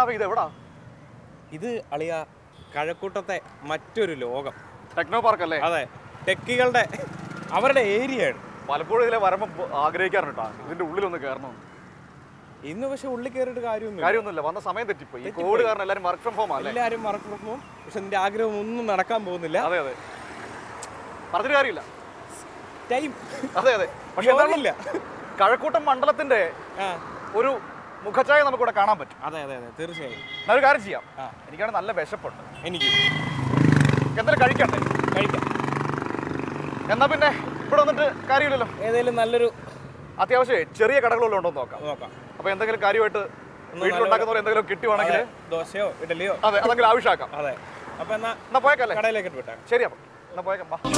ഷാബി ഇത് എവിടാ ഇത് അളിയ കഴക്കൂട്ടത്തെ മറ്റൊരു ലോകം ടെക്നോ പാർക്ക് അല്ലേ അതെ ടെക്കികളുടെ അവരുടെ ഏരിയയാണ് പലപ്പോഴും ഇതിലെ വരുമ്പോൾ ആഗ്രഹിക്കാറുണ്ട് കേട്ടോ ഇതിന്റെ ഉള്ളിലൊന്ന് കയറണം ഇന്ന് പക്ഷെ ഉള്ളിൽ കയറിയിട്ട് കാര്യമൊന്നും കാര്യമൊന്നുമില്ല വന്ന സമയം തെറ്റിപ്പോയി ഈ കോവിഡ് കാരണം എല്ലാവരും വർക്ക് ഫ്രം ഹോം അല്ലേ എല്ലാവരും മറക്കുമ്പോൾ പക്ഷെ നിന്റെ ആഗ്രഹം ഒന്നും നടക്കാൻ പോകുന്നില്ല അതെ അതെ പറഞ്ഞിട്ട് കാര്യമില്ല ടൈം അതെ അതെ പക്ഷെ എന്തായാലും ഇല്ല കഴക്കൂട്ടം മണ്ഡലത്തിന്റെ ആ ഒരു മുഖച്ഛായ നമുക്കിവിടെ കാണാൻ പറ്റും അതെ അതെ അതെ തീർച്ചയായും ഞാൻ ഒരു കാര്യം ചെയ്യാം ആ. എനിക്കാണ് നല്ല വിശപ്പുണ്ട് എനിക്ക് എന്തായാലും കഴിക്കണ്ടേ കഴിക്കാം എന്നാ പിന്നെ ഇവിടെ വന്നിട്ട് കാര്യമില്ലല്ലോ ഏതെങ്കിലും നല്ലൊരു അത്യാവശ്യം ചെറിയ കടകളുള്ളൂ ഉണ്ടോ എന്ന് നോക്കാം നോക്കാം അപ്പൊ എന്തെങ്കിലും കാര്യമായിട്ട് വീട്ടിലുണ്ടാക്കുന്നവർ എന്തെങ്കിലും കിട്ടുവാണെങ്കിൽ അതെ, ദോശയോ ഇഡലിയോ അതെ അതെങ്കിലും ആവശ്യമാക്കാം അതെ അപ്പൊ എന്നാ എന്നാ പോയേക്കല്ലേ കടയിലേക്ക് വിട്ടാ ശരി അപ്പം എന്നാ പോയേക്കാം വാ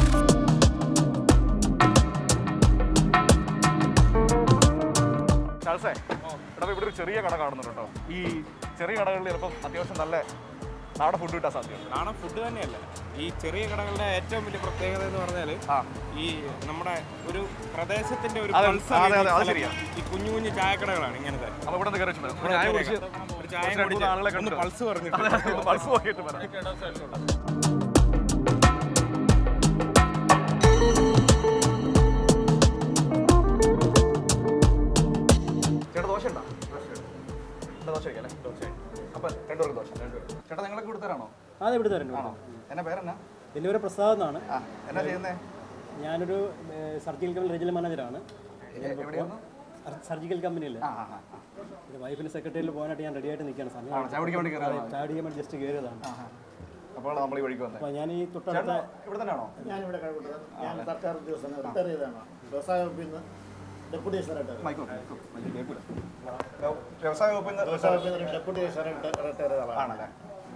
ചാൾസേ ഇവിടെ ഇവിടെ ഒരു ചെറിയ കട കാണുന്നുണ്ട് കേട്ടോ ഈ ചെറിയ കടകളിൽ ചിലപ്പം അത്യാവശ്യം നല്ല നാടൻ ഫുഡ് കിട്ടാൻ സാധ്യതയുണ്ട് നാടൻ ഫുഡ് തന്നെയല്ല ഈ ചെറിയ കടകളുടെ ഏറ്റവും വലിയ പ്രത്യേകത എന്ന് പറഞ്ഞാൽ ആ ഈ നമ്മുടെ ഒരു പ്രദേശത്തിന്റെ ഒരു അതെ, pulse അതെ, അതെ, അറിയുന്ന അത് സ്ഥലം ശരിയാ. ഈ കുഞ്ഞു കുഞ്ഞു ചായക്കടകളാണ് ഇങ്ങനത്തെ അപ്പൊ ഇവിടെ നിന്ന് കയറി വെച്ചിട്ടുണ്ട്. ഒരു ചായ കുടിച്ച് ഒരു ചായ കുറച്ച് രണ്ട് മൂന്ന് ആളുകളെ കുടിച്ച് ഒന്ന് കണ്ടു. പൾസ് പറഞ്ഞിട്ട് അതെ, അതെ, ഒന്ന് പൾസ് നോക്കിയിട്ട് വരാം. ചേട്ടാ ദോശ ഉണ്ടോ എന്താ ദോശ കഴിക്കാം അല്ലേ ദോശ അപ്പൊ രണ്ടുപേർക്ക് ദോശ ചേട്ടാ നിങ്ങളൊക്കെ കൊടുത്തരാണോ അതെ ഇവിടെ തരുന്നു ആണോ എന്നാ പേരെന്നാ എൻ്റെ പേര് പ്രസാദ് എന്നാണ് ആ എന്നാ ചെയ്യുന്നേ ഞാനൊരു സർജിക്കൽ കമ്പനി റീജിയണൽ മാനേജറാണ് എവിടെയായിരുന്നു സർജിക്കൽ കമ്പനിയിൽ ആ ആ ആ, ആ. വൈഫിന് സെക്രട്ടറിയിൽ പോകാനായിട്ട് ഞാൻ റെഡി ആയിട്ട് നിൽക്കുകയാണ് സമയം ആണോ ചായ കുടിക്കാൻ വേണ്ടി കയറിയതാണോ? ചായ കുടിക്കാൻ വേണ്ടി ജസ്റ്റ് കയറിയതാണ് ആ ആ. അപ്പോൾ നമ്മൾ ഈ വഴിക്ക് വന്നേ അപ്പോൾ ഞാൻ ഈ തൊട്ടടുത്ത ചേട്ടാ ഇവിടെ തന്നെയാണോ ഞാനിവിടെ കഴിവുള്ളത് ഞാൻ സർക്കാർ ഉദ്യോഗസ്ഥനാണ് റിട്ടയർ ചെയ്തതാണ് വ്യവസായ വകുപ്പിൽ നിന്ന് ഡെപ്യൂട്ടി രജിസ്റ്ററായിട്ട് മൈക്ക് നോക്ക്, മൈക്ക് നോക്ക്. മൈക്ക് കേൾക്കൂല. വ്യവസായ വകുപ്പിൽ നിന്ന് വ്യവസായ വകുപ്പിൽ നിന്ന് ഡെപ്യൂട്ടി രജിസ്റ്ററായിട്ട് റിട്ടയർ ചെയ്ത ആളാണ് ആണല്ലേ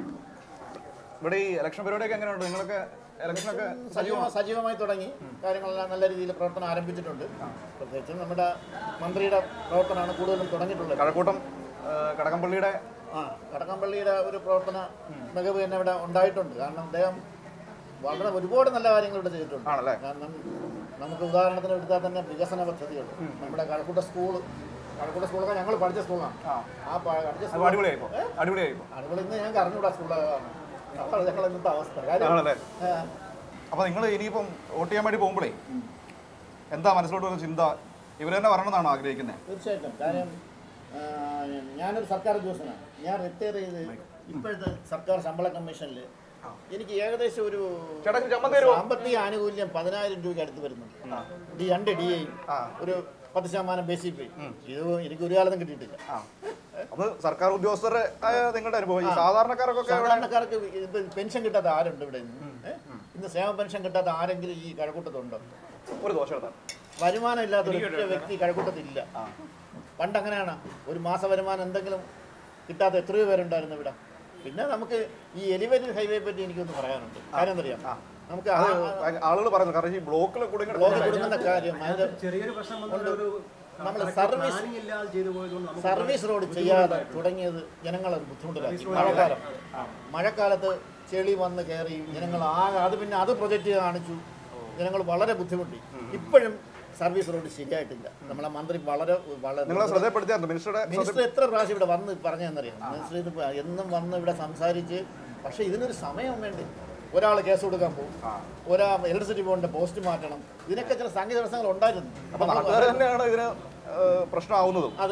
ഇവിടെ ഈ ഇലക്ഷൻ പരിപാടിയൊക്കെ എങ്ങനെയുണ്ട് നിങ്ങളൊക്കെ ഇലക്ഷനൊക്കെ സജീവ സജീവമായി തുടങ്ങി കാര്യങ്ങളെല്ലാം നല്ല രീതിയിൽ പ്രവർത്തനം ആരംഭിച്ചിട്ടുണ്ട് പ്രത്യേകിച്ചും നമ്മുടെ മന്ത്രിയുടെ പ്രവർത്തനമാണ് കൂടുതലും തുടങ്ങിയിട്ടുള്ളത് കഴക്കൂട്ടം ആ, കടകംപള്ളിയുടെ ആ കടകംപള്ളിയുടെ ഒരു പ്രവർത്തന മികവ് തന്നെ ഇവിടെ ഉണ്ടായിട്ടുണ്ട് കാരണം അദ്ദേഹം വളരെ ഒരുപാട് നല്ല കാര്യങ്ങൾ ഇവിടെ ചെയ്തിട്ടുണ്ട് ആണല്ലേ കാരണം നമുക്ക് ഉദാഹരണത്തിന് എടുത്താൽ തന്നെ വികസന പദ്ധതികൾ നമ്മുടെ കഴക്കൂട്ട സ്കൂൾ കഴക്കൂട്ട സ്കൂളൊക്കെ ഞങ്ങൾ പഠിച്ച സ്കൂളാണ് ആ ആ പ- പഠിച്ച അത് സ്കൂൾ അടിപൊളിയായിപ്പോ അടിപൊളിയായിപ്പോ അതുപോലെ ഇന്ന് ഞങ്ങൾക്ക് അറിഞ്ഞൂടാ സ്കൂളാണ് അതാണ് ഞങ്ങൾ ഇന്നത്തെ അവസ്ഥ കാര്യം ആണല്ലേ ആ, അപ്പൊ നിങ്ങൾ ഇനിയിപ്പം വോട്ട് ചെയ്യാൻ വേണ്ടി പോകുമ്പോഴേ എന്താ മനസ്സിലോട്ട് വരുന്ന ചിന്ത ഇവർ തന്നെ വരണമെന്നാണോ ആഗ്രഹിക്കുന്നത് തീർച്ചയായിട്ടും കാര്യം ആ, ഞാനൊരു സർക്കാർ ഉദ്യോഗസ്ഥനാണ് ഞാൻ റിട്ടയർ ചെയ്ത് ഇപ്പോഴത്തെ സർക്കാർ ശമ്പള കമ്മീഷനിൽ എനിക്ക് ഏകദേശം ഒരു ചേട്ടാ ഇച്ചിരി ചമ്മന്തി തരുമോ സാമ്പത്തിക ആനുകൂല്യം പതിനായിരം രൂപയ്ക്ക് അടുത്ത് വരുന്നുണ്ട് ഡി രണ്ട് ഡി ഐ ആ. ഒരു പത്ത് ശതമാനം ബേസിക് പേ ഇത് എനിക്ക് ഒരു കാലത്തും കിട്ടിയിട്ടില്ല ആ അത് സർക്കാർ ഉദ്യോഗസ്ഥരുടെ ആയ നിങ്ങളുടെ അനുഭവം ഈ സാധാരണക്കാർക്കൊക്കെ ഇവിടെ സാധാരണക്കാർക്ക് ഇത് പെൻഷൻ കിട്ടാത്ത ആരുണ്ട് ഇവിടെ ഇന്ന് ഏ? ഇന്ന് ക്ഷേമ പെൻഷൻ കിട്ടാത്ത ആരെങ്കിലും ഈ കഴക്കൂട്ടത്തുണ്ടോ ഒരു ദോശ എടുത്താൽ വരുമാനം ഇല്ലാത്ത ഒരു ഒറ്റ വ്യക്തി കഴക്കൂട്ടത്തില്ല പണ്ട് അങ്ങനെയാണ് ഒരു മാസ വരുമാനം എന്തെങ്കിലും കിട്ടാത്ത എത്രയോ പേരുണ്ടായിരുന്നു ഇവിടെ പിന്നെ നമുക്ക് ഈ എലിവേറ്റഡ് ഹൈവേ പറ്റി എനിക്കൊന്ന് പറയാനുണ്ട് കാര്യം എന്തറിയാം നമുക്ക് ആ ആളുകൾ പറയുന്നു കാരണം ഈ ബ്ലോക്കിൽ കൂടി ഇങ്ങനെ ബ്ലോക്ക് കൊടുക്കുന്ന കാര്യം അതിന്റെ ചെറിയൊരു പ്രശ്നം വന്നത് ഒരു നമ്മൾ സർവീസ് പ്ലാനിങ് ഇല്ലാതെ ചെയ്തു പോയതുകൊണ്ട് നമുക്ക് സർവീസ് റോഡ് ചെയ്യാതെ തുടങ്ങിയത് ജനങ്ങളെ ബുദ്ധിമുട്ടിലാക്കി മഴക്കാലം മഴക്കാലത്ത് ചെളി വന്ന് കയറി ജനങ്ങൾ ആകെ അത് പിന്നെ അത് പ്രൊജക്റ്റ് ചെയ്ത് കാണിച്ചു ജനങ്ങൾ വളരെ ബുദ്ധിമുട്ടി ഇപ്പോഴും സർവീസ് റോഡ് ശരിയായിട്ടില്ല നമ്മളെ മന്ത്രി വളരെ നിങ്ങളെ വളരെ ശ്രദ്ധപ്പെടുത്തിയായിരുന്നു മിനിസ്റ്ററുടെ മിനിസ്റ്റർ എത്ര പ്രാവശ്യം ഇവിടെ വന്ന് പറഞ്ഞതെന്നറിയാം മിനിസ്റ്റർ ഇത് പ- എന്നും വന്ന് ഇവിടെ സംസാരിച്ച് പക്ഷേ ഇതിനൊരു സമയം വേണ്ടി ഒരാൾ കേസ് കൊടുക്കാൻ പോകും ഒരാൾ ഇലക്ട്രിസിറ്റി ബോർഡിന്റെ പോസ്റ്റ് മാറ്റണം ഇതിനൊക്കെ ചില സംഗീത തടസ്സങ്ങൾ ഉണ്ടായിരുന്നു അപ്പൊ നാട്ടുകാർ തന്നെയാണ് ഇതിന് ഏഹ്, പ്രശ്നമാവുന്നതും അതെ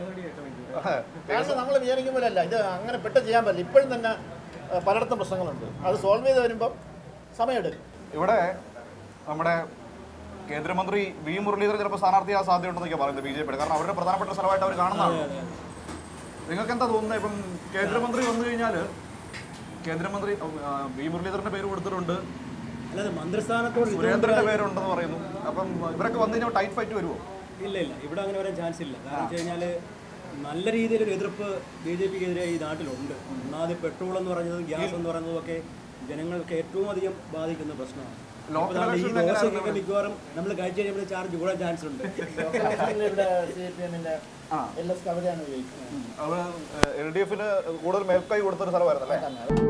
കാരണം നമ്മൾ വിചാരിക്കുമ്പോഴല്ല ഇത് അങ്ങനെ പെട്ടെന്ന് ചെയ്യാൻ പറ്റില്ല ഇപ്പോഴും തന്നെ ആ, പലയിടത്തും പ്രശ്നങ്ങളുണ്ട് അത് സോൾവ് ചെയ്ത് വരുമ്പം സമയമെടുക്കും ഇവിടെ നമ്മുടെ കേന്ദ്രമന്ത്രി വി മുരളീധരൻ ചിലപ്പോൾ സ്ഥാനാർത്ഥിയാ സാധ്യതയുണ്ടെന്നൊക്കെ പറയുന്നത് ബി ജെ പിയുടെ കാരണം അവരുടെ പ്രധാനപ്പെട്ട സ്ഥലമായിട്ട് അവർ കാണുന്നതാണ് നിങ്ങൾക്ക് എന്താ തോന്നുന്നത് ഇപ്പം കേന്ദ്രമന്ത്രി വന്നു കഴിഞ്ഞാൽ കേന്ദ്രമന്ത്രി ആ, വി മുരളീധരന്റെ പേര് കൊടുത്തിട്ടുണ്ട് അല്ലാതെ മന്ത്രിസ്ഥാനത്തോട് ഇത് സുരേന്ദ്രന്റെ പേരുണ്ടെന്ന് പറയുന്നു അപ്പം ഇവരൊക്കെ വന്നു കഴിഞ്ഞാൽ ടൈറ്റ് ഫൈറ്റ് വരുമോ ഇല്ല ഇല്ല ഇവിടെ അങ്ങനെ വരാൻ ചാൻസ് ഇല്ല കാരണം വെച്ച് കഴിഞ്ഞാൽ നല്ല രീതിയിലൊരു എതിർപ്പ് ബി ജെ പിക്കെതിരെ ഈ നാട്ടിലുണ്ട് ഒന്നാമത് പെട്രോൾ എന്ന് പറഞ്ഞതും ഗ്യാസ് എന്ന് പറയുന്നതും ഒക്കെ ജനങ്ങൾക്ക് ഏറ്റവും അധികം ബാധിക്കുന്ന പ്രശ്നമാണ് ലോക്കൽ ഇപ്പോൾ ഈ ഇലക്ഷനിൽ ദോശയ്ക്കൊക്കെ മിക്കവാറും നമ്മൾ കഴിച്ചു കഴിയുമ്പോൾ ചാർജ് കൂടാൻ ചാൻസ് ഉണ്ട് ഇവിടെ സി പി എമ്മിന്റെ എൽ എസ് കവിതയാണ് ഉപയോഗിക്കുന്നത് അത് എൽ ഡി എഫിന് കൂടുതൽ മേൽക്കൈ കൊടുത്തൊരു സ്ഥലമായിരുന്നു അല്ലേ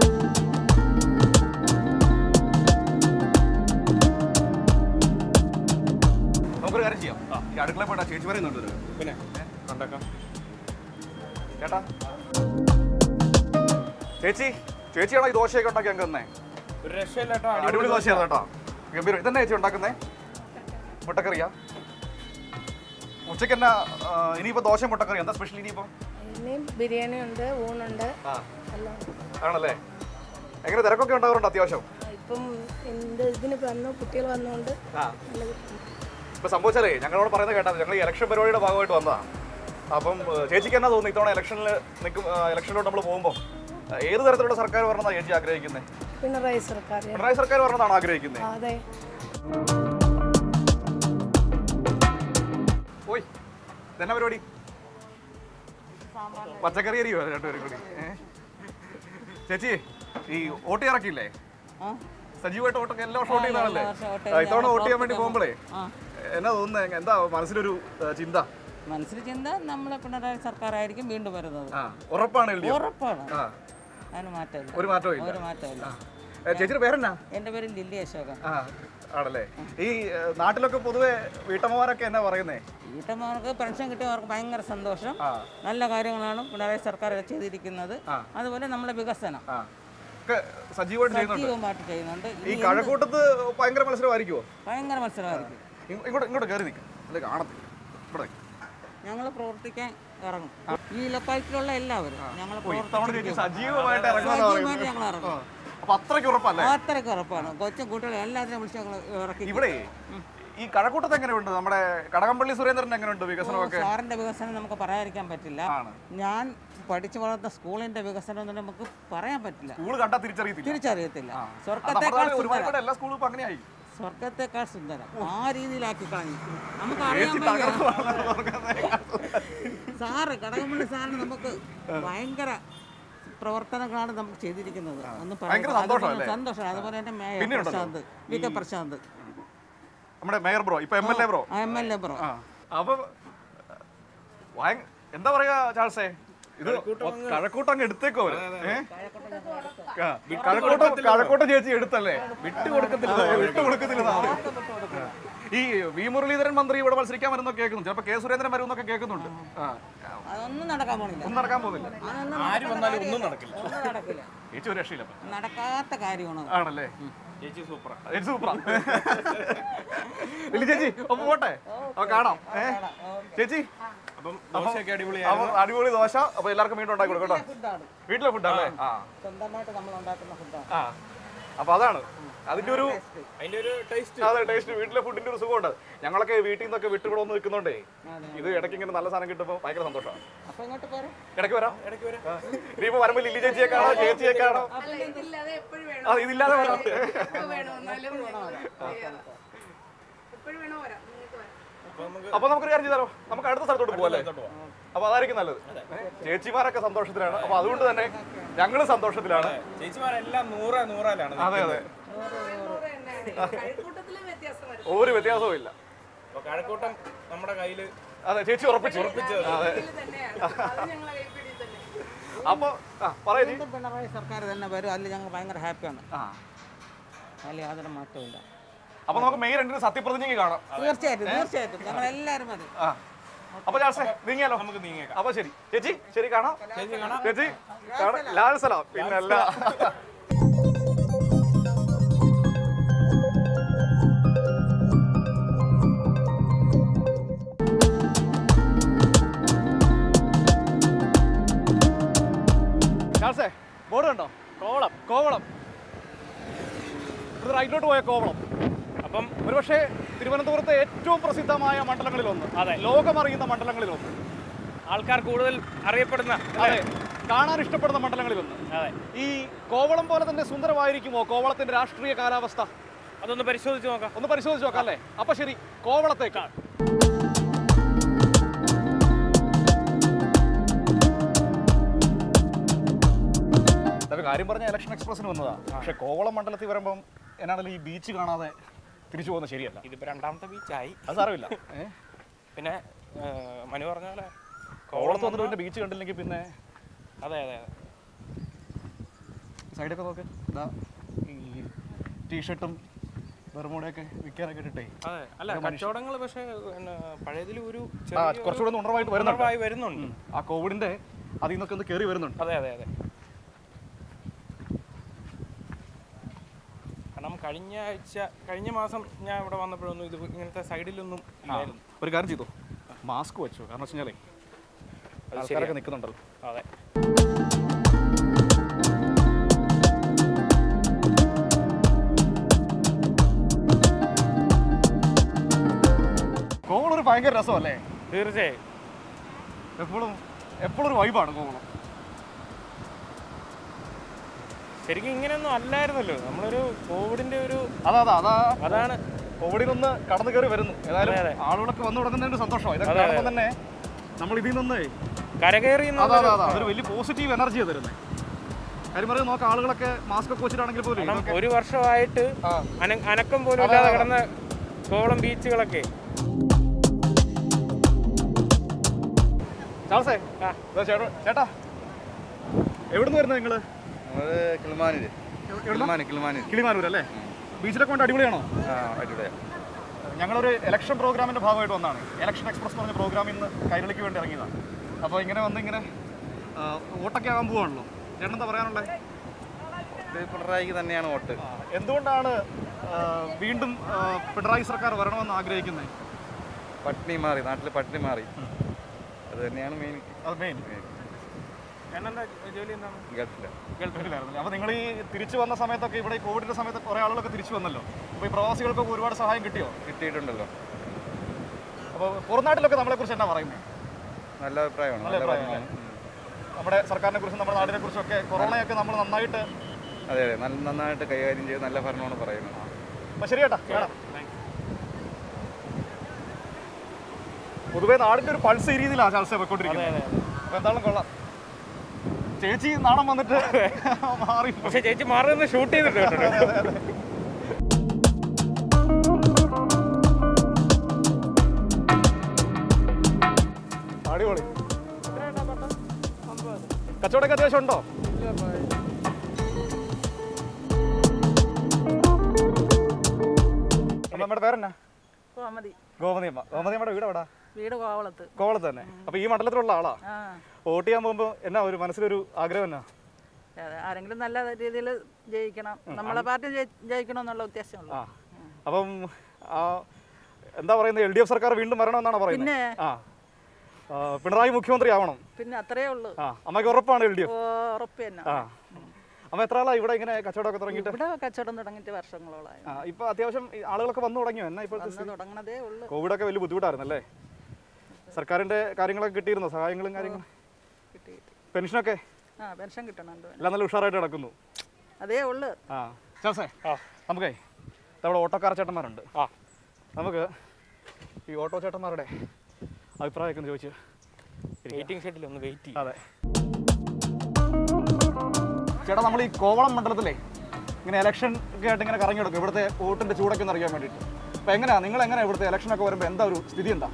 നമുക്കൊരു കാര്യം ചെയ്യാം ഈ അടുക്കള പോയിട്ട് ചേച്ചി പറയുന്നുണ്ട് പിന്നെ കണ്ടേക്കാം ചേട്ടാ ചേച്ചി ചേച്ചിയാണോ ഈ ദോശയൊക്കെ ഉണ്ടാക്കി അങ്ങ് തന്നെ ഒരു രക്ഷയില്ല കേട്ടോ അടിപൊളി ദോശയാണ് കേട്ടോ ഗംഭീരം ഇതന്നെ ചേച്ചി ഉണ്ടാക്കുന്നേ മുട്ടക്കറിയാ ഉച്ചയ്ക്ക് എന്നാ ആ, ഇനിയിപ്പോ ദോശ മുട്ടക്കറി എന്താ സ്പെഷ്യൽ ഇനിയിപ്പോ ഇനിയും ബിരിയാണി ഉണ്ട് ഊണുണ്ട് ആ എല്ലാം ഉണ്ട്. ആണല്ലേ എങ്ങനെ തിരക്കൊക്കെ ഉണ്ടാവാറുണ്ട് അത്യാവശ്യം ആ, ഇപ്പം എന്ത് ഇതിന് വന്നു കുട്ടികൾ വന്നുകൊണ്ട് ആ നല്ല കിട്ടും. ഇപ്പൊ സംഭവിച്ചാലേ ഞങ്ങളോട് പറയുന്നത് കേട്ടാ ഞങ്ങൾ ഈ ഇലക്ഷൻ പരിപാടിയുടെ ഭാഗമായിട്ട് വന്നതാ അപ്പം ഏഹ്, ചേച്ചിക്ക് എന്നാ തോന്നുന്നു ഇത്തവണ ഇലക്ഷനിൽ നിൽക്കും ഇലക്ഷനിലോട്ട് നമ്മൾ പോകുമ്പോൾ ഏത് തരത്തിലുള്ള സർക്കാർ വരണമെന്നാണ് ചേച്ചി ആഗ്രഹിക്കുന്നത് പിണറായി സർക്കാർ പിണറായി സർക്കാർ വരണമെന്നാണ് ആഗ്രഹിക്കുന്നത് ആ, അതെ ഓയ് ഇതെന്നാ പരിപാടി പച്ചക്കറി അരിയോ രണ്ടുപേരും കൂടി ഏ? ചേച്ചി ഈ ഓട്ടി ഇറക്കിയില്ലേ സജീവമായിട്ട് ഓട്ടൊക്കെ എല്ലാ വർഷവും വോട്ട് ചെയ്യുന്നതാണല്ലേ ആ, ഇത്തവണ വോട്ട് ചെയ്യാൻ വേണ്ടി പോകുമ്പോഴേ എന്നാ തോന്നുന്നത് എന്താ മനസ്സിലൊരു ഏഹ്, ചിന്ത മനസ്സിൽ ചിന്ത നമ്മളെ പിണറായി സർക്കാരായിരിക്കും വീണ്ടും വരുന്നത് ആ ഉറപ്പാണ് എൽ ഡി എഫ് ഉറപ്പാണ് ആ അതിന് മാറ്റമില്ല ഒരു മാറ്റവും ഇല്ല ഒരു മാറ്റമില്ല ഏ, ചേച്ചിയുടെ പേരെന്നാ എൻ്റെ പേര് ലില്ലി അശോകൻ ആ ആണല്ലേ ഈ ഏ, നാട്ടിലൊക്കെ പൊതുവെ വീട്ടമ്മമാരൊക്കെ എന്നാ പറയുന്നേ വീട്ടമ്മമാർക്ക് പെൻഷൻ കിട്ടിയവർക്ക് ഭയങ്കര സന്തോഷം ആ നല്ല കാര്യങ്ങളാണ് പിണറായി സർക്കാർ ചെയ്തിരിക്കുന്നത് ആ. അതുപോലെ നമ്മളെ വികസനം ആ ഒക്കെ സജീവമായിട്ട് ചെയ്യുന്നുണ്ട് സജീവമായിട്ട് ചെയ്യുന്നുണ്ട് ഈ ഇനി കഴക്കൂട്ടത്ത് ഭയങ്കര മത്സരമായിരിക്കുമോ ഭയങ്കര മത്സരമായിരിക്കും ഇങ്ങ- ഇങ്ങോട്ട് ഇങ്ങോട്ട് കയറി നിൽക്കും അല്ലെ കാണത്തില്ല ഇവിടെ നിക്ക്. ഞങ്ങൾ പ്രവർത്തിക്കാൻ ഇറങ്ങും ഈ ലൊക്കാലിറ്റിയിലുള്ള എല്ലാവരും ഞങ്ങൾ ഓ, ഇത്തവണ ചേച്ചി സജീവമായിട്ട് ഇറങ്ങുമെന്നാ സജീവമായിട്ട് പറയുന്നത് ഞങ്ങൾ ഇറങ്ങും ആ. അപ്പൊ അത്രയ്ക്ക് ഉറപ്പല്ലേ അത്രയ്ക്ക് ഉറപ്പാണ് കൊച്ചും കുട്ടികളെ എല്ലാത്തിനും വിളിച്ച് ഞങ്ങൾ ഇറക്കി ഇവിടെ ഈ കഴക്കൂട്ടത്ത് എങ്ങനെയുണ്ട് നമ്മുടെ കടകംപള്ളി സുരേന്ദ്രൻ എങ്ങനെയുണ്ട് വികസനമൊക്കെ സാറിന്റെ വികസനം നമുക്ക് പറയാതിരിക്കാൻ പറ്റില്ല ആണ് ഞാൻ പഠിച്ചു വളർന്ന സ്കൂളിന്റെ വികസനം ഒന്നും നമുക്ക് പറയാൻ പറ്റില്ല സ്കൂൾ കണ്ടാ തിരിച്ചറിയത്തില്ല തിരിച്ചറിയത്തില്ല ആ. സ്വർഗത്തെക്കാൾ അത് ഒരുപാട് സുന്ദരം എല്ലാ സ്കൂളും ഇപ്പൊ അങ്ങനെയായി സ്വർഗത്തെക്കാൾ സുന്ദരം ആ രീതിയിലാക്കി കളഞ്ഞു നമുക്ക് അറിയാൻ ചേച്ചി വയ്യ. തകർന്നു വളർന്ന സ്വർഗ്ഗത്തേക്കാൾ. സാറ് കടകംപള്ളി സാറിന് നമുക്ക് ഭയങ്കര പ്രവർത്തനങ്ങളാണ് നമുക്ക് ചെയ്തിരിക്കുന്നത് ഒന്നും പറയാൻ- ഭയങ്കര സന്തോഷം അതുപോലെ അല്ലേ? സന്തോഷം അതുപോലെ തന്നെ മേയർ പിന്നെയുണ്ടല്ലോ, പ്രശാന്ത് വി കെ പ്രശാന്ത് നമ്മുടെ മേയർ ബ്രോ ഇപ്പൊ M L A bro M L A bro ആ അപ്പൊ ഭയ- എന്താ പറയാ ചാൾസേ ഇത് കഴക്കൂട്ടം അങ്ങ് എടുത്തേക്കോ അവര്. ഏ? ആ, കഴക്കൂട്ടം കഴക്കൂട്ടം ചേച്ചി എടുത്തല്ലേ വിട്ടു കൊടുക്കത്തില്ല വിട്ടു കൊടുക്കത്തില്ല ഈ വി മുരളീധരൻ മന്ത്രി ഇവിടെ മത്സരിക്കാൻ വരുന്നൊക്കെ കേൾക്കുന്നു ചിലപ്പോ കെ സുരേന്ദ്രൻ വരുമെന്നൊക്കെ കേൾക്കുന്നുണ്ട് ആ അതൊന്നും നടക്കാൻ പോണില്ല ഒന്നും നടക്കാൻ പോകുന്നില്ല അതൊന്നും ആര് വന്നാലും ഒന്നും നടക്കില്ല ഒന്നും നടക്കില്ല ചേച്ചി ഒരു രക്ഷയില്ല അപ്പൊ. നടക്കാത്ത കാര്യമാണ് ആണല്ലേ ചേച്ചി സൂപ്പറാ ചേച്ചി സൂപ്പറാ ലില്ലി ചേച്ചി ഒപ്പം പോട്ടെ അപ്പൊ കാണാം ഏ ചേച്ചി അപ്പം ദോശയൊക്കെ അടിപൊളിയാ അപ്പൊ അടിപൊളി ദോശ അപ്പൊ എല്ലാവർക്കും വീണ്ടും ഉണ്ടാക്കി കൊടുക്കും കേട്ടോ ഫുഡാണ് വീട്ടിലെ ഫുഡാണല്ലേ ആ സ്വന്തമായിട്ട് നമ്മൾ ഉണ്ടാക്കുന്ന ഫുഡാണ് ആ അപ്പൊ അതാണ് അതിന്റെ ഒരു അതിന്റെ ഒരു ടേസ്റ്റ് അതെ ടേസ്റ്റ് വീട്ടിലെ ഫുഡിന്റെ ഒരു സുഖമുണ്ട് ഞങ്ങളൊക്കെ വീട്ടിൽ നിന്നൊക്കെ വിട്ട് ഇവിടെ വന്ന് നിൽക്കുന്നുണ്ടേ ഇത് ഇടയ്ക്ക് ഇങ്ങനെ നല്ല സാധനം കിട്ടുമ്പോൾ ഭയങ്കര സന്തോഷമാണ് അപ്പൊ ഇങ്ങോട്ട് പോരും ഇടയ്ക്ക് വരാം ഇടയ്ക്ക് വരാം ഇനിയിപ്പോ വരുമ്പോ ലില്ലി ചേച്ചിയെ കാണാം ചേച്ചിയെ കാണാം അല്ല ഇതില്ലാതെ എപ്പോഴും വേണം ആ ഇതില്ലാതെ വരാം എപ്പോ വേണം എന്നാലും എപ്പോഴും വേണോ വരാം നിങ്ങൾക്ക് വരാം അപ്പൊ നമുക്ക് അപ്പൊ നമുക്ക് കാര്യം ചെയ്താലോ നമുക്ക് അടുത്ത സ്ഥലത്തോട്ട് പോകല്ലേ അപ്പൊ അതായിരിക്കും നല്ലത് ചേച്ചിമാരൊക്കെ സന്തോഷത്തിലാണ് അപ്പൊ അതുകൊണ്ട് തന്നെ ഞങ്ങളും സന്തോഷത്തിലാണ് ചേച്ചിമാരെല്ലാം നൂറ് നൂറാലാണ് അതെ അതെ നൂറ് തന്നെയാണ് കഴക്കൂട്ടത്തിലും വ്യത്യാസം വരും ഒരു വ്യത്യാസവും ഇല്ല അപ്പൊ കഴക്കൂട്ടം നമ്മുടെ കയ്യില് അതെ ചേച്ചി ഉറപ്പിച്ചു അതെ ഇതില് തന്നെയാണ് അത് ഞങ്ങളെ കൈപ്പിടി തന്നെ അപ്പൊ ആ പറയൂ ചേച്ചി. വീണ്ടും പിണറായി സർക്കാർ തന്നെ വരും അതിൽ ഞങ്ങൾ ഭയങ്കര ഹാപ്പിയാണ് ആ അതിൽ യാതൊരു മാറ്റമില്ല അപ്പൊ നമുക്ക് മെയ് രണ്ടിന് സത്യപ്രതിജ്ഞയ്ക്ക് കാണാം തീർച്ചയായിട്ടും തീർച്ചയായിട്ടും ഞങ്ങൾ എല്ലാവരും മതി ആ അപ്പൊ ചാൾസേ നീങ്ങിയാലോ നമുക്ക് നീങ്ങിയേക്കാം അപ്പൊ ശരി ചേച്ചി ശരി കാണാം ചേച്ചി കാണാം ചേച്ചി കാണാം ലാൽ സലാം പിന്നെ അല്ല ചാൾസേ ബോർഡ് കണ്ടോ കോവളം കോവളം ഇത് റൈറ്റിലോട്ട് പോയ കോവളം അപ്പം ഒരുപക്ഷെ തിരുവനന്തപുരത്തെ ഏറ്റവും പ്രസിദ്ധമായ മണ്ഡലങ്ങളിലൊന്ന് അതെ. ലോകമറിയുന്ന മണ്ഡലങ്ങളിലൊന്ന് ആൾക്കാർ കൂടുതൽ അറിയപ്പെടുന്ന അതെ കാണാൻ ഇഷ്ടപ്പെടുന്ന മണ്ഡലങ്ങളിലൊന്ന് അതെ ഈ കോവളം പോലെ തന്നെ സുന്ദരമായിരിക്കുമോ കോവളത്തിന്റെ രാഷ്ട്രീയ കാലാവസ്ഥ അതൊന്ന് പരിശോധിച്ച് നോക്കാം ഒന്ന് പരിശോധിച്ച് നോക്കാം അല്ലേ അപ്പൊ ശരി കോവളത്തേക്ക് ഇതൊക്കെ കാര്യം പറഞ്ഞ ഇലക്ഷൻ എക്സ്പ്രസിന് വന്നതാ പക്ഷെ കോവളം മണ്ഡലത്തിൽ വരുമ്പം എന്നാണല്ലോ ഈ ബീച്ച് കാണാതെ തിരിച്ചു പോകുന്നത് ശരിയല്ല ഇതിപ്പോ രണ്ടാമത്തെ ബീച്ചായി അത് സാരമില്ല ഏ? പിന്നെ ആ, മനു പറഞ്ഞ പോലെ കോവളത്ത് വന്നിട്ട് പിന്നെ ബീച്ച് കണ്ടില്ലെങ്കിൽ പിന്നെ അതെ അതെ അതെ സൈഡൊക്കെ നോക്ക് ഇതാ ഈ ടീഷർട്ടും ബെർമൂടയൊക്കെ വിൽക്കാനൊക്കെ ഇട്ടിട്ടേ അതെ അല്ല കച്ചവടങ്ങൾ പക്ഷേ പിന്നെ പഴയതിൽ ഒരു ആ ചെറിയൊരു കുറച്ചുകൂടെ ഒന്ന് ഉണർവായിട്ട് വരുന്നുണ്ട് ഉണർവായി വരുന്നുണ്ട് ആ കോവിഡിന്റെ അതിൽ നിന്നൊക്കെ ഒന്ന് കയറി വരുന്നുണ്ട് അതെ അതെ അതെ കഴിഞ്ഞ ആഴ്ച കഴിഞ്ഞ മാസം ഞാൻ ഇവിടെ വന്നപ്പോഴൊന്നും ഇത് ഇങ്ങനത്തെ സൈഡിലൊന്നും ഇല്ലായിരുന്നു ഒരു കാര്യം ചെയ്തു മാസ്ക് വെച്ചു കാരണം വെച്ച് കഴിഞ്ഞാലേ ആൾക്കാരൊക്കെ നിൽക്കുന്നുണ്ടല്ലോ അതെ കോവളം ഒരു ഭയങ്കര രസമല്ലേ തീർച്ചയായും എപ്പോഴും എപ്പോഴും ഒരു വൈബാണ് കോവളം ശരിക്കും ഇങ്ങനെയൊന്നും അല്ലായിരുന്നല്ലോ നമ്മളൊരു കോവിഡിന്റെ ഒരു അതാ അതാ അതാ അതാണ് കോവിഡിൽ നിന്ന് കടന്നു കയറി വരുന്നു ഏതായാലും അതെ, അതെ. ആളുകളൊക്കെ വന്നു തുടങ്ങുന്നതിന്റെ സന്തോഷമാണ് ഇതൊക്കെ അതെ, അതെ. കാണുമ്പോൾ തന്നെ നമ്മൾ ഇതിൽ നിന്ന് കരകയറി അതാ അതാ അതാ അതൊരു വലിയ പോസിറ്റീവ് എനർജിയാണ് തരുന്നത് കാര്യം പറയുന്നത് നോക്കാം ആളുകളൊക്കെ മാസ്ക് ഒക്കെ വെച്ചിട്ടാണെങ്കിൽ പോലും കാരണം ഇതൊക്കെ ഒരു വർഷമായിട്ട് ആ. അന- അനക്കം പോലും ഇല്ലാതെ കിടന്ന കോവളം ബീച്ചുകളൊക്കെ ചാൾസേ ആ. ഇതാ ചേട്ടാ ചേട്ടാ എവിടുന്ന് വരുന്നത് നിങ്ങള് നമ്മള് കിളിമാനൂര് കിളിമാനൂർ കിളിമാനൂർ കിളിമാനൂർ അല്ലേ ബീച്ചിലൊക്കെ കൊണ്ട് അടിപൊളിയാണോ ആ അടിപൊളിയാ ഞങ്ങളൊരു ഇലക്ഷൻ പ്രോഗ്രാമിന്റെ ഭാഗമായിട്ട് വന്നതാണ് ഇലക്ഷൻ എക്സ്പ്രസ് എന്ന് പറഞ്ഞ പ്രോഗ്രാം ഇന്ന് കൈരളിക്ക് വേണ്ടി ഇറങ്ങിയതാണ് അപ്പോൾ ഇങ്ങനെ വന്ന് ഇങ്ങനെ ആ, വോട്ടൊക്കെ ആകാൻ പോവാണല്ലോ ചേട്ടൻ എന്താ പറയാനുള്ളത് ഇത് പിണറായിക്ക് തന്നെയാണ് വോട്ട് എന്തുകൊണ്ടാണ് ആ, വീണ്ടും ആ, പിണറായി സർക്കാർ വരണമെന്ന് ആഗ്രഹിക്കുന്നത് പട്ടിണി മാറി നാട്ടിൽ പട്ടിണി മാറി അത് തന്നെയാണ് മെയിൻ അത് മെയിൻ എന്നെന്താ ജോലി എന്താണ് ഗൾഫില് ഗൾഫിലായിരുന്നു അപ്പോൾ നിങ്ങൾ ഈ തിരിച്ചു വന്ന സമയത്തൊക്കെ ഇവിടെ ഈ കോവിഡിന്റെ സമയത്ത് കുറേ ആളുകളൊക്കെ തിരിച്ചു വന്നല്ലോ അപ്പോൾ ഈ പ്രവാസികൾക്കൊക്കെ ഒരുപാട് സഹായം കിട്ടിയോ കിട്ടിയിട്ടുണ്ടല്ലോ അപ്പോൾ പുറംനാട്ടിലൊക്കെ നമ്മളെക്കുറിച്ച് എന്നാ പറയുന്നത് നല്ല അഭിപ്രായമാണ് നല്ല നല്ല അഭിപ്രായം ഭരണമാണ്. നമ്മുടെ സർക്കാരിനെ കുറിച്ചും നമ്മുടെ നാടിനെ കുറിച്ചും ഒക്കെ കൊറോണയൊക്കെ നമ്മൾ നന്നായിട്ട് അതെ അതെ നല്ല നന്നായിട്ട് കൈകാര്യം ചെയ്ത് നല്ല ഭരണമാണ് പറയുന്നത് അപ്പൊ ശരി ചേട്ടാ കാണാം. പൊതുവേ നാടിന്റെ ഒരു പൾസ് ഈ രീതിയിലാണ് ചാൾസെ പോയിക്കൊണ്ടിരിക്കുന്നത് അപ്പൊ എന്തായാലും കൊള്ളാം ചേച്ചി നാണം വന്നിട്ട് മാറി പക്ഷെ ചേച്ചി മാറുന്ന ഷൂട്ട് ചെയ്തിട്ട് കേട്ടോ അടിപൊളി കച്ചവടമൊക്കെ അത്യാവശ്യം ഉണ്ടോ അപ്പൊ നമ്മുടെ പേരെന്നാ കോമതി ഗോമതിയമ്മ ഗോമതിയമ്മയുടെ വീട് എവിടാ വീട് കോവളത്ത് കോവളത്ത് തന്നെ അപ്പൊ ഈ മണ്ഡലത്തിലുള്ള ആളാ ആ വോട്ട് ചെയ്യാൻ പോകുമ്പോ എന്നാ ഒരു മനസ്സിലൊരു ആഗ്രഹം എന്നാ അതെ, ആരെങ്കിലും നല്ല രീതിയിൽ ജയിക്കണം നമ്മളെ പാർട്ടി ജയി- ജയിക്കണം എന്നുള്ള ഉദ്ദേശമുള്ളൂ ആ അപ്പം ആ, എന്താ പറയുന്നത് എൽ ഡി എഫ് സർക്കാർ വീണ്ടും വരണമെന്നാണ് പറയുന്നത് പിന്നെ ആ ആ, പിണറായി മുഖ്യമന്ത്രി ആവണം പിന്നെ അത്രേ ഉള്ളൂ ആ അമ്മയ്ക്ക് ഉറപ്പാണ് എൽ ഡി എഫ് ഓ, ഉറപ്പ് തന്നെ ആ അമ്മ എത്ര ആളാ ഇവിടെ ഇങ്ങനെ കച്ചവടമൊക്കെ തുടങ്ങിയിട്ട് ഇവിടെ കച്ചവടം തുടങ്ങിയിട്ട് വർഷങ്ങളോളായി ആ ഇപ്പൊ അത്യാവശ്യം ഈ ആളുകളൊക്കെ വന്നു തുടങ്ങിയോ എന്നാ ഇപ്പോഴത്തെ വന്ന് തുടങ്ങണതേ ഉള്ളൂ കോവിഡൊക്കെ വലിയ ബുദ്ധിമുട്ടായിരുന്നല്ലേ സർക്കാരിന്റെ കാര്യങ്ങളൊക്കെ കിട്ടിയിരുന്നോ സഹായങ്ങളും കാര്യങ്ങളും കിട്ടി കിട്ടി പെൻഷനൊക്കെ ആ പെൻഷൻ കിട്ടണുണ്ട് എല്ലാം നല്ല ഉഷാറായിട്ട് നടക്കുന്നു അതേ ഉള്ളു ആ ചാസേ നമുക്കേ നമ്മുടെ ഓട്ടോക്കാർ ചേട്ടന്മാരുണ്ട് ആ. നമുക്ക് ഈ ഓട്ടോ ചേട്ടന്മാരുടെ അഭിപ്രായമൊക്കെ ഒന്ന് ചോദിച്ച് വെയിറ്റിംഗ് ഷെഡിൽ ഒന്ന് വെയിറ്റ് ചെയ്യും അതെ ചേട്ടാ നമ്മൾ ഈ കോവളം മണ്ഡലത്തിലെ ഇങ്ങനെ ഇലക്ഷൻ ഒക്കെ ആയിട്ട് ഇങ്ങനെ കറങ്ങി കൊടുക്കും ഇവിടുത്തെ വോട്ടിന്റെ ചൂടൊക്കെ ഒന്ന് അറിയാൻ വേണ്ടിയിട്ട് അപ്പോൾ എങ്ങനെയാ നിങ്ങൾ എങ്ങനെ ഇവിടുത്തെ ഇലക്ഷൻ ഒക്കെ വരുമ്പോൾ എന്താ ഒരു സ്ഥിതി എന്താ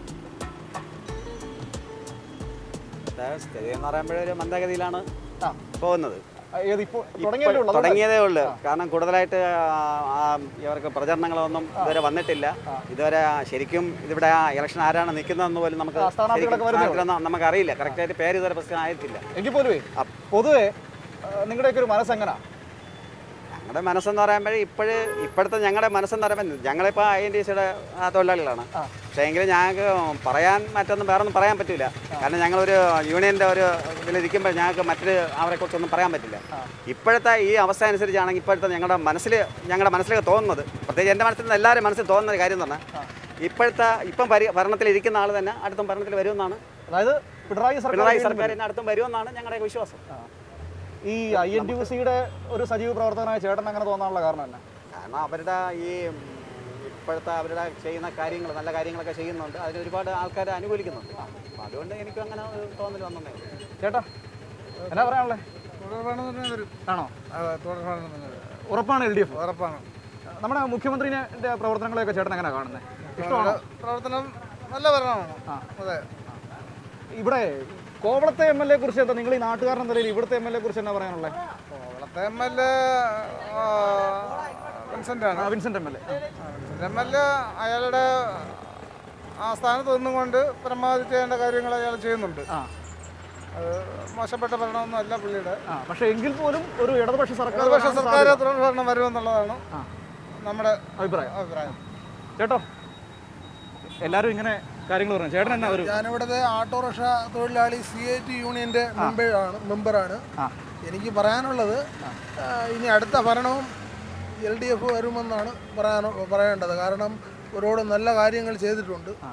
സ്ഥിതി എന്ന് പറയുമ്പോഴൊരു മന്ദഗതിയിലാണ് ആ. പോകുന്നത് ആ, ഏത് ഇപ്പോൾ തുടങ്ങിയല്ലേ ഉള്ളൂ അതല്ലേ? തുടങ്ങിയതേ ഉള്ളൂ കാരണം കൂടുതലായിട്ട് ആ, ആ, ഇവർക്ക് പ്രചരണങ്ങളൊന്നും ഇതുവരെ വന്നിട്ടില്ല ഇതുവരെ ശരിക്കും ഇവിടെ ആ ഇലക്ഷൻ ആരാണ് നിൽക്കുന്നതെന്ന് പോലും നമുക്ക് ആ, സ്ഥാനാർത്ഥികളൊക്കെ ശരിക്കും വരുന്നേ സ്ഥാനാർത്ഥികളൊന്നും നമുക്കറിയില്ല കറക്റ്റായിട്ട് പേര് ഇതുവരെ പ്രശ്നം ആയിട്ടില്ല എങ്കിൽ പോലുവേ പൊതുവേ ആ, നിങ്ങളുടെയൊക്കെ ഒരു മനസ്സെങ്ങനാ ഞങ്ങളുടെ മനസ്സെന്ന് പറയുമ്പോൾ ഇപ്പോഴ് ഇപ്പോഴത്തെ ഞങ്ങളുടെ മനസ്സെന്ന് പറയുമ്പോൾ ഞങ്ങളിപ്പോൾ ഐ എൻ ടി സിയുടെ തൊഴിലാളികളാണ് പക്ഷേ എങ്കിലും ഞങ്ങൾക്ക് പറയാൻ മറ്റൊന്നും വേറൊന്നും പറയാൻ പറ്റില്ല കാരണം ഞങ്ങളൊരു യൂണിയൻ്റെ ഒരു ഇതിലിരിക്കുമ്പോൾ ഞങ്ങൾക്ക് മറ്റൊരു അവരെക്കുറിച്ചൊന്നും പറയാൻ പറ്റില്ല ഇപ്പോഴത്തെ ഈ അവസ്ഥ അനുസരിച്ചാണെങ്കിൽ ഇപ്പോഴത്തെ ഞങ്ങളുടെ മനസ്സിൽ ഞങ്ങളുടെ മനസ്സിലൊക്കെ തോന്നുന്നത് പ്രത്യേകിച്ച് എൻ്റെ മനസ്സിൽ നിന്ന് എല്ലാവരും മനസ്സിൽ തോന്നുന്ന ഒരു കാര്യം എന്ന് പറഞ്ഞാൽ ഇപ്പോഴത്തെ ഇപ്പം ഭരി ഭരണത്തിലിരിക്കുന്ന ആൾ തന്നെ അടുത്തും ഭരണത്തിൽ വരുമെന്നാണ് അതായത് പിണറായി സർക്കാർ പിണറായി വീണ്ടും സർക്കാർ തന്നെ അടുത്തും വരുമെന്നാണ് ഞങ്ങളുടെ വിശ്വാസം ഈ ഐ എൻ ടി യു സിയുടെ ഒരു സജീവ പ്രവർത്തകനായ ചേട്ടൻ അങ്ങനെ തോന്നാനുള്ള കാരണം എന്നാ കാരണം അവരുടെ ഈ ഉം, ഇപ്പോഴത്തെ അവരുടെ ചെയ്യുന്ന കാര്യങ്ങൾ നല്ല കാര്യങ്ങളൊക്കെ ചെയ്യുന്നുണ്ട് അതിന് ഒരുപാട് ആൾക്കാർ അനുകൂലിക്കുന്നുണ്ട് അപ്പം അതുകൊണ്ട് എനിക്കും അങ്ങനെ ഒരു തോന്നൽ വന്നേ ചേട്ടാ എന്നാ പറയാനുള്ളത് ആണോ ഉറപ്പാണ് എൽ ഡി എഫ് ഉറപ്പാണ് നമ്മുടെ മുഖ്യമന്ത്രിന്റെ പ്രവർത്തനങ്ങളെയൊക്കെ ചേട്ടൻ എങ്ങനെ കാണുന്നത് ഇഷ്ടമാണോ പ്രവർത്തനം നല്ല ഭരണമാണ് അതെ ഇവിടെ കോവളത്തെ എം എൽ എ കുറിച്ച് എന്താ നിങ്ങൾ ഈ നാട്ടുകാരൻ എന്ന നിലയിൽ ഇവിടുത്തെ എം എൽ എ കുറിച്ച് എന്നാ പറയാനുള്ളത് കോവളത്തെ എം എൽ എ വിൻസെന്റ് ആണ് Vincent M L A Vincent M L A അയാളുടെ ആ സ്ഥാനത്ത് നിന്നുകൊണ്ട് പരമാവധി ചെയ്യേണ്ട കാര്യങ്ങൾ അയാൾ ചെയ്യുന്നുണ്ട് ആ. അത് മോശപ്പെട്ട ഭരണമൊന്നും അല്ല പുള്ളിയുടെ ആ പക്ഷേ എങ്കിൽ പോലും ഒരു ഇടതുപക്ഷ സർക്കാർ ഇടതുപക്ഷ വരാൻ സർക്കാർ സാധ്യത. തുടർ ഭരണം വരുമെന്നുള്ളതാണ് നമ്മുടെ അഭിപ്രായം അഭിപ്രായം ചേട്ടോ എല്ലാവരും ഇങ്ങനെ കാര്യങ്ങൾ പറഞ്ഞു ചേട്ടൻ എന്നാ ഒരു ഞാനിവിടുത്തെ ഓട്ടോറിക്ഷ തൊഴിലാളി സി ഐ ടി യൂണിയൻ്റെ മെമ്പറാണ് മെമ്പറാണ് എനിക്ക് പറയാനുള്ളത് ആ, ഇനി അടുത്ത ഭരണവും എൽ ഡി എഫ് വരുമെന്നാണ് പറയാൻ പറയേണ്ടത് കാരണം ഒരുപാട് നല്ല കാര്യങ്ങൾ ചെയ്തിട്ടുണ്ട് ആ,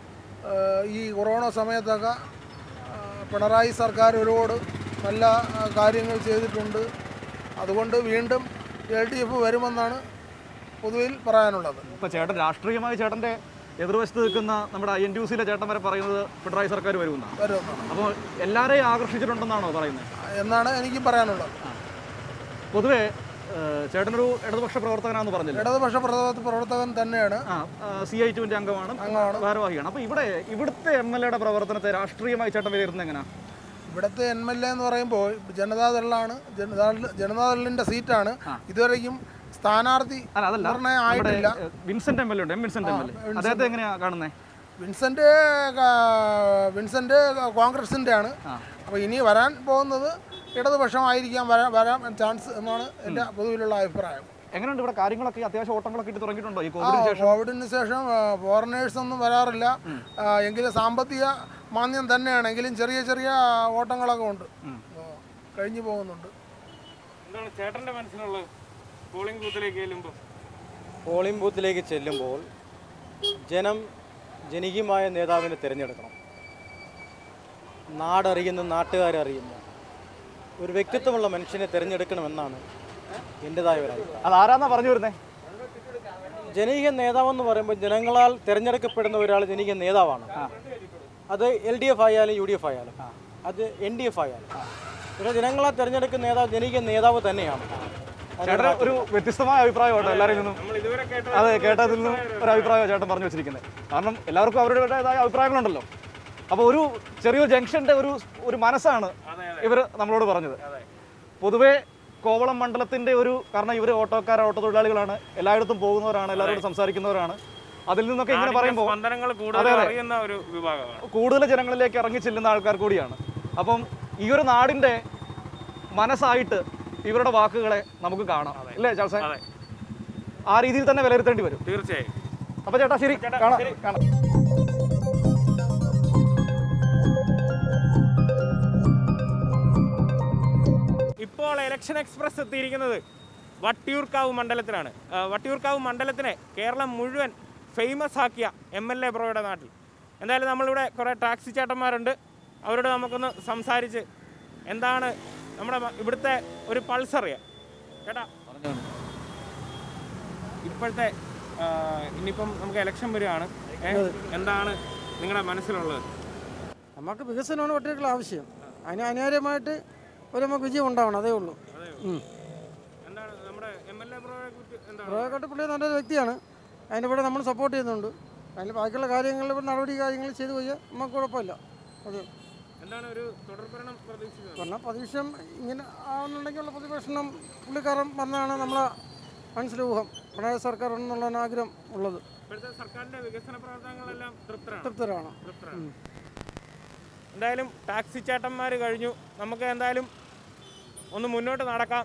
ഈ കൊറോണ സമയത്തൊക്കെ ആ, പിണറായി സർക്കാർ ഒരുപാട് നല്ല ആ, കാര്യങ്ങൾ ചെയ്തിട്ടുണ്ട് അതുകൊണ്ട് വീണ്ടും എൽ ഡി എഫ് വരുമെന്നാണ് പൊതുവിൽ പറയാനുള്ളത് ഇപ്പൊ ചേട്ടൻ രാഷ്ട്രീയമായി ചേട്ടന്റെ എതിർവശത്ത് നിൽക്കുന്ന നമ്മുടെ ഐ എൻ ടി സിയിലെ ചേട്ടൻ വരെ പറയുന്നത് പിണറായി സർക്കാർ വരുമെന്നാണ് വരുമെന്നാണ് അപ്പോൾ എല്ലാവരെയും ആകർഷിച്ചിട്ടുണ്ടെന്നാണോ പറയുന്നത് എന്നാണ് എനിക്ക് പറയാനുള്ളത് പൊതുവേ ഏഹ്, ചേട്ടനൊരു ഇടതുപക്ഷ പ്രവർത്തകനാണെന്ന് പറഞ്ഞില്ല ഇടതുപക്ഷ പ്രവർത്ത- പ്രവർത്തകൻ തന്നെയാണ് ആ സി ഐ ടുവിന്റെ അംഗമാണ് അംഗമാണ്. ഭാരവാഹിയാണ് അപ്പൊ ഇവിടെ ഇവിടുത്തെ എം എൽ എയുടെ പ്രവർത്തനത്തെ രാഷ്ട്രീയമായി ചേട്ടൻ വിലയിരുത്തുന്നത് എങ്ങനെയാ ഇവിടുത്തെ എം എൽ എ എന്ന് പറയുമ്പോൾ ജനതാദളിലാണ് ജനതാദൾ ജനതാദളിൻ്റെ സീറ്റാണ് ഇതുവരെയും സ്ഥാനാർത്ഥി അല്ല അതല്ല നിർണയം നമ്മുടെ ആയിട്ടില്ല ഏഹ്, വിൻസെന്റ് എം എൽ എ ഉണ്ട് M Vincent M L A അദ്ദേഹത്തെ എങ്ങനെയാ കാണുന്നത് വിൻസെൻ്റ് വിൻസെൻ്റ് കോൺഗ്രസിൻ്റെ ആണ് അപ്പോൾ ഇനി വരാൻ പോകുന്നത് ഇടതുപക്ഷമായിരിക്കാം വരാൻ വരാൻ ചാൻസ് എന്നാണ് എൻ്റെ പൊതുവിലുള്ള അഭിപ്രായം എങ്ങനെയുണ്ട് ഇവിടെ കാര്യങ്ങളൊക്കെ അത്യാവശ്യം ഓട്ടങ്ങളൊക്കെ ഇട്ട് തുടങ്ങിയിട്ടുണ്ടോ ഈ ആ, കോവിഡിന് ശേഷം കോവിഡിന് ശേഷം ഫോറിനേഴ്സ് ഒന്നും വരാറില്ല ആ, എങ്കിലും സാമ്പത്തിക മാന്ദ്യം തന്നെയാണ് എങ്കിലും ചെറിയ ചെറിയ ഓട്ടങ്ങളൊക്കെ ഉണ്ട് ആ, കഴിഞ്ഞു പോകുന്നുണ്ട് എന്താണ് ചേട്ടന്റെ മനസ്സിലുള്ളത് പോളിംഗ് ബൂത്തിലേക്ക് ചെല്ലുമ്പോൾ പോളിംഗ് ബൂത്തിലേക്ക് ചെല്ലുമ്പോൾ ജനം ജനകീയമായ നേതാവിനെ തിരഞ്ഞെടുക്കണം നാടറിയുന്ന നാട്ടുകാരറിയുന്ന ഒരു വ്യക്തിത്വമുള്ള മനുഷ്യനെ തിരഞ്ഞെടുക്കണമെന്നാണ് എൻ്റെതായ ഒരു അഭിപ്രായം അത് ആരാന്നാ പറഞ്ഞു വരുന്നേ ജനകീയ നേതാവെന്ന് പറയുമ്പോൾ ജനങ്ങളാൽ തിരഞ്ഞെടുക്കപ്പെടുന്ന ഒരാൾ ജനകീയ നേതാവാണ് അത് എൽ ഡി എഫ് ആയാലും യു ഡി എഫ് ആയാലും അത് എൻ ഡി എഫ് ആയാലും പക്ഷേ ജനങ്ങളാൽ തിരഞ്ഞെടുക്കുന്ന നേതാവ് ജനകീയ നേതാവ് തന്നെയാണ് ചേട്ടന് ഒരു വ്യത്യസ്തമായ അഭിപ്രായമാട്ടോ എല്ലാവരിൽ നിന്നും നമ്മൾ ഇതുവരെ കേട്ട അതെ കേട്ടതിൽ നിന്നും ഒരു അഭിപ്രായം ചേട്ടൻ പറഞ്ഞു വെച്ചിരിക്കുന്നത് കാരണം എല്ലാവർക്കും അവരുടേതായ അഭിപ്രായങ്ങളുണ്ടല്ലോ അപ്പോൾ ഒരു ചെറിയൊരു ജംഗ്ഷന്റെ ഒരു ഒരു മനസ്സാണ് ഇവർ നമ്മളോട് പറഞ്ഞത് പൊതുവേ കോവളം മണ്ഡലത്തിന്റെ ഒരു കാരണം ഇവർ ഓട്ടോക്കാർ ഓട്ടോ തൊഴിലാളികളാണ് എല്ലായിടത്തും പോകുന്നവരാണ് എല്ലാവരോടും സംസാരിക്കുന്നവരാണ് അതിൽ നിന്നൊക്കെ ഇങ്ങനെ പറയുമ്പോൾ സ്പന്ദനങ്ങൾ കൂടുതൽ അതെ, അതെ. അറിയുന്ന ഒരു വിഭാഗമാണ് കൂടുതൽ ജനങ്ങളിലേക്ക് ഇറങ്ങി ചെല്ലുന്ന ആൾക്കാർ കൂടിയാണ് അപ്പം ഈ ഒരു നാടിന്റെ മനസ്സായിട്ട് ഇവരുടെ വാക്കുകളെ നമുക്ക് കാണാം അല്ലേ ചാൾസേ അതെ ആ രീതിയിൽ തന്നെ വിലയിരുത്തേണ്ടി വരും തീർച്ചയായും അപ്പൊ ചേട്ടാ ശരി ചേട്ടാ, കാണാം ശരി. കാണാം ഇപ്പോൾ ഇലക്ഷൻ എക്സ്പ്രസ് എത്തിയിരിക്കുന്നത് വട്ടിയൂർക്കാവ് മണ്ഡലത്തിലാണ് ആ, വട്ടിയൂർക്കാവ് മണ്ഡലത്തിനെ കേരളം മുഴുവൻ ഫേമസ് ആക്കിയ എം എൽ എ ബ്രോയുടെ നാട്ടിൽ എന്തായാലും നമ്മളിവിടെ കുറേ ടാക്സി ചേട്ടന്മാരുണ്ട് അവരോട് നമുക്കൊന്ന് സംസാരിച്ച് എന്താണ് നമ്മുടെ മ- ഇവിടുത്തെ ഒരു പൾസ് അറിയാം ചേട്ടാ ഇപ്പോഴത്തെ ആ, ഇനിയിപ്പം നമുക്ക് ഇലക്ഷൻ വരികയാണ് ഏ? എന്താണ് നിങ്ങളുടെ മനസ്സിലുള്ളത് നമുക്ക് വികസനമാണ് ഒറ്റയ്ക്കുള്ള ആവശ്യം അതിന് അനിവാര്യമായിട്ട് ഒരു നമുക്ക് വിജയം ഉണ്ടാവണം അതേ ഉള്ളൂ ഉം. എന്താണ് നമ്മുടെ എം എൽ എ ബ്രോയെ കുറിച്ച് എന്താണ് റോയക്കോട്ട് പുള്ളി നല്ലൊരു വ്യക്തിയാണ് അതിൻ്റെ കൂടെ നമ്മൾ സപ്പോർട്ട് ചെയ്യുന്നുണ്ട് അതിന് ബാക്കിയുള്ള കാര്യങ്ങളിൽ ഇപ്പോൾ നടപടി കാര്യങ്ങൾ ചെയ്തു പോയാൽ നമുക്ക് കുഴപ്പമില്ല അത് എന്താണ് ഒരു തുടർഭരണം പ്രതീക്ഷിക്കുന്നത് പറഞ്ഞാൽ പ്രതിപക്ഷം ഇങ്ങനെ ആവുന്നുണ്ടെങ്കിലുള്ള പ്രതിപക്ഷം പുള്ളിക്കാരൻ പറഞ്ഞാണ് നമ്മളെ മനസ്സിലെ ഊഹം പിണറായി സർക്കാർ എന്നുള്ള ആഗ്രഹം ഉള്ളത് ഇപ്പോഴത്തെ സർക്കാരിന്റെ വികസന പ്രവർത്തനങ്ങളെല്ലാം തൃപ്തരാണ് തൃപ്തരാണ് തൃപ്തരാണ് എന്തായാലും ടാക്സി ചേട്ടന്മാർ കഴിഞ്ഞു നമുക്ക് എന്തായാലും ഒന്ന് മുന്നോട്ട് നടക്കാം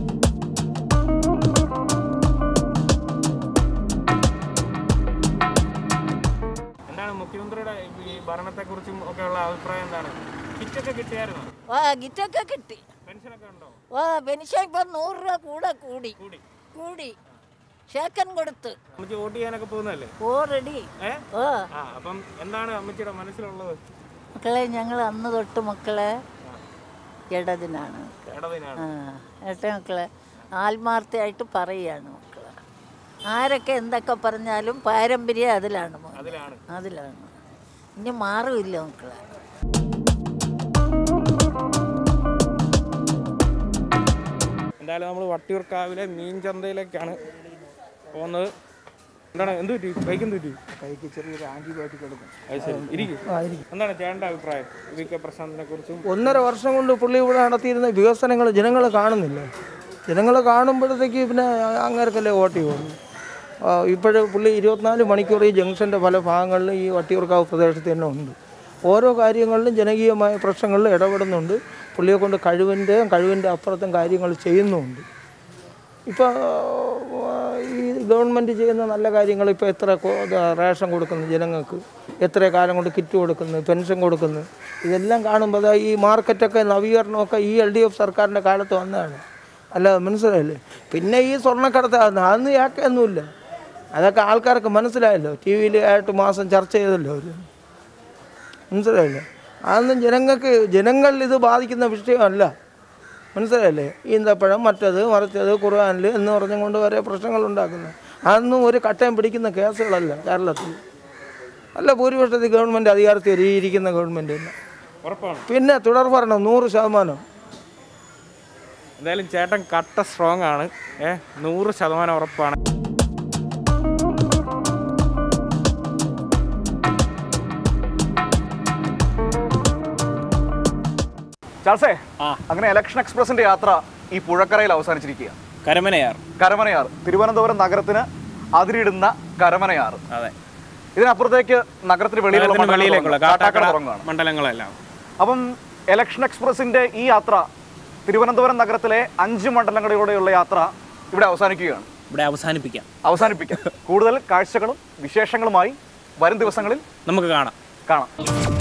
എന്താണ് മുഖ്യമന്ത്രിയുടെ ഈ ഭരണത്തെക്കുറിച്ചും ഒക്കെയുള്ള അഭിപ്രായം എന്താണ് കിറ്റൊക്കെ കിട്ടിയായിരുന്നോ ആ ഗിറ്റൊക്കെ കിട്ടി പെൻഷനൊക്കെ ഉണ്ടോ ആ പെൻഷൻ ഇപ്പം നൂറ് രൂപ കൂടെ കൂടി കൂടി ഷേക്കൻ കൊടുത്ത് അമ്മച്ചി വോട്ട് ചെയ്യാനൊക്കെ പോകുന്നതല്ലേ ഓ റെഡി ഏ ഓ ആ അപ്പം എന്താണ് അമ്മച്ചിയുടെ മനസ്സിലുള്ളത് മക്കളെ ഞങ്ങൾ അന്ന് തൊട്ട് മക്കളെ ഇടതിനാണ് ഇടതിനാണ് ആ ഏട്ട മക്കളെ ആത്മാർത്ഥമായിട്ട് പറയുകയാണ് മക്കളെ ആരൊക്കെ എന്തൊക്കെ പറഞ്ഞാലും പാരമ്പര്യം അതിലാണ് മോനെ. അതിലാണ് അതിലാണ് ഇനി മാറില്ല മക്കളെ എന്തായാലും നമ്മൾ വട്ടിയൂർക്കാവിലെ മീൻ ചന്തയിലേക്കാണ് പോകുന്നത് എന്താണ് എന്ത് പറ്റി ബൈക്ക് എന്ത് പറ്റി കൈക്ക് ചെറിയൊരു ആൻറ്റിബയോട്ടിക് എടുക്കും അത് ശരി ഇരിക്കും എന്താണ് ചേട്ടൻ്റെ അഭിപ്രായം വി കെ പ്രശാന്തിനെ കുറിച്ചും ഒന്നര വർഷം കൊണ്ട് പുള്ളി ഇവിടെ നടത്തിയിരുന്ന വികസനങ്ങൾ ജനങ്ങൾ കാണുന്നില്ല ജനങ്ങൾ കാണുമ്പോഴത്തേക്ക് പിന്നെ അങ്ങേർക്കല്ലേ വോട്ട് ചെയ്യുള്ളൂ ഇപ്പോഴ് പുള്ളി ഇരുപത്തിനാല് മണിക്കൂർ ഈ ജംഗ്ഷൻ്റെ പല ഭാഗങ്ങളിലും ഈ വട്ടിയൂർക്കാവ് പ്രദേശത്ത് തന്നെ ഉണ്ട് ഓരോ കാര്യങ്ങളിലും ജനകീയമായ പ്രശ്നങ്ങളിൽ ഇടപെടുന്നുണ്ട് പുള്ളിയെ കൊണ്ട് കഴിവിൻ്റെയും കഴിവിൻ്റെ അപ്പുറത്തും കാര്യങ്ങൾ ചെയ്യുന്നുമുണ്ട് ഇപ്പോൾ ഈ ഗവൺമെൻറ് ചെയ്യുന്ന നല്ല കാര്യങ്ങൾ ഇപ്പോൾ എത്ര കൊ- ഇത് റേഷൻ കൊടുക്കുന്നു ജനങ്ങൾക്ക് എത്ര കാലം കൊണ്ട് കിറ്റ് കൊടുക്കുന്നു പെൻഷൻ കൊടുക്കുന്നു ഇതെല്ലാം കാണുമ്പോൾ ദാ ഈ മാർക്കറ്റൊക്കെ നവീകരണമൊക്കെ ഈ എൽ ഡി എഫ് സർക്കാരിൻ്റെ കാലത്ത് വന്നതാണ് അല്ല മനസ്സിലായില്ലേ പിന്നെ ഈ സ്വർണ്ണക്കടത്ത് അതൊന്നും ഏക്കൊന്നുമില്ല അതൊക്കെ ആൾക്കാർക്ക് മനസ്സിലായല്ലോ ടി വിയിൽ ആയിട്ട് മാസം ചർച്ച ചെയ്തല്ലോ അവർ മനസ്സിലായില്ലേ അതൊന്നും ജനങ്ങൾക്ക് ജനങ്ങളിൽ ഇത് ബാധിക്കുന്ന വിഷയമല്ല മനസ്സിലായില്ലേ ഈന്തപ്പഴം മറ്റത് മറിച്ചത് ഖുർആാനിൽ എന്ന് പറഞ്ഞുകൊണ്ട് വരെ പ്രശ്നങ്ങൾ ഉണ്ടാക്കുന്നത് അതൊന്നും ഒരു കട്ടയം പിടിക്കുന്ന കേസുകളല്ല കേരളത്തിൽ അല്ല ഭൂരിപക്ഷത്തിൽ ഗവൺമെൻറ് അധികാരത്തിൽ ഇരിക്കുന്ന ഗവൺമെൻറ് തന്നെ ഉറപ്പാണ് പിന്നെ തുടർ ഭരണം നൂറ് ശതമാനം എന്തായാലും ചേട്ടൻ കട്ട സ്ട്രോങ് ആണ് ഏ നൂറ് ശതമാനം ഉറപ്പാണ് ചാൾസേ അങ്ങനെ ഇലക്ഷൻ എക്സ്പ്രസിന്റെ യാത്ര ഈ പുഴക്കരയിൽ അവസാനിച്ചിരിക്കുക കരമനയാർ കരമനയാർ തിരുവനന്തപുരം നഗരത്തിന് അതിരിടുന്ന കരമനയാർ അതെ ഇതിനപ്പുറത്തേക്ക് നഗരത്തിന് വെളിയിലുള്ള നഗരത്തിന് മണ്ഡലങ്ങൾ വെളിയിലേക്കുള്ള തുടങ്ങും. കാട്ടാക്കട കാട്ടാക്കട തുടങ്ങുകയാണ് മണ്ഡലങ്ങളെല്ലാം അപ്പം ഇലക്ഷൻ എക്സ്പ്രസിന്റെ ഈ യാത്ര തിരുവനന്തപുരം നഗരത്തിലെ അഞ്ച് മണ്ഡലങ്ങളിലൂടെയുള്ള യാത്ര ഇവിടെ അവസാനിക്കുകയാണ് ഇവിടെ അവസാനിപ്പിക്കാം അവസാനിപ്പിക്കാം കൂടുതൽ കാഴ്ചകളും വിശേഷങ്ങളുമായി വരും ദിവസങ്ങളിൽ നമുക്ക് കാണാം കാണാം